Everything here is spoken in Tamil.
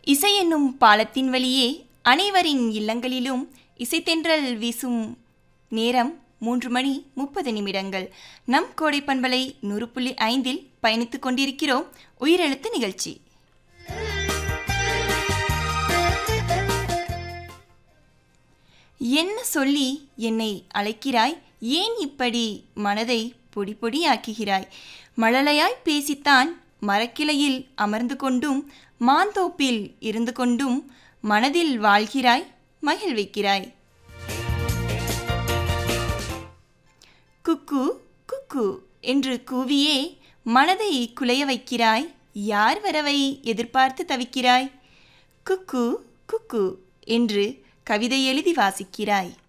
இசை என்னும் பாலத்தின் வழியே அனைவரின் இல்லங்களிலும் இசைத்தென்றல் வீசும் நேரம் மூன்று மணி முப்பது நிமிடங்கள் நம் கோடை பண்பலை நூறு புள்ளி ஐந்தில் பயணித்துக் கொண்டிருக்கிறோம் உயிரெழுத்து நிகழ்ச்சி என்ன சொல்லி என்னை அழைக்கிறாய் ஏன் இப்படி மனதை பொடி பொடியாக்குகிறாய் மழலையாய் பேசித்தான் மரக்கிளையில் அமர்ந்து கொண்டும் மாந்தோப்பில் இருந்து கொண்டும் மனதில் வாழ்கிறாய் மகிழ்விக்கிறாய் குக்கு குக்கு என்று கூவியே மனதை குலைய வைக்கிறாய் யார் வரவை எதிர்பார்த்து தவிக்கிறாய் குக்கு குக்கு என்று கவிதை எழுதி வாசிக்கிறாய்